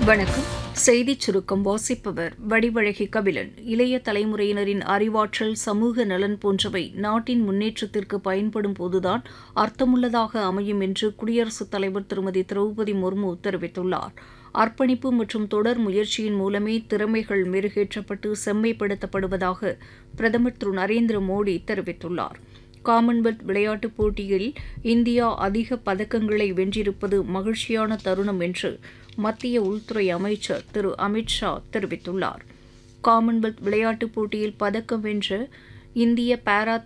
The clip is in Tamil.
வணக்கம் செய்திச் சுருக்கம் வாசிப்பவர் வடிவழகி கபிலன் இளைய தலைமுறையினரின் அறிவாற்றல் சமூக நலன் போன்றவை நாட்டின் முன்னேற்றத்திற்கு பயன்படும் போதுதான் அர்த்தமுள்ளதாக அமையும் என்று குடியரசுத் தலைவர் திருமதி திரௌபதி முர்மு தெரிவித்துள்ளார் அர்ப்பணிப்பு மற்றும் தொடர் முயற்சியின் மூலமே திறமைகள் மெருகேற்றப்பட்டு செம்மைப்படுத்தப்படுவதாக பிரதமர் திரு நரேந்திர மோடி தெரிவித்துள்ளார் காமன்வெல்த் விளையாட்டுப் போட்டியில் இந்தியா அதிக பதக்கங்களை வென்றிருப்பது மகிழ்ச்சியான தருணம் என்று மத்திய உள்துறை அமைச்சர் திரு அமித் ஷா தெரிவித்துள்ளார் காமன்வெல்த் விளையாட்டுப் போட்டியில் பதக்கம் வென்ற இந்திய பாரா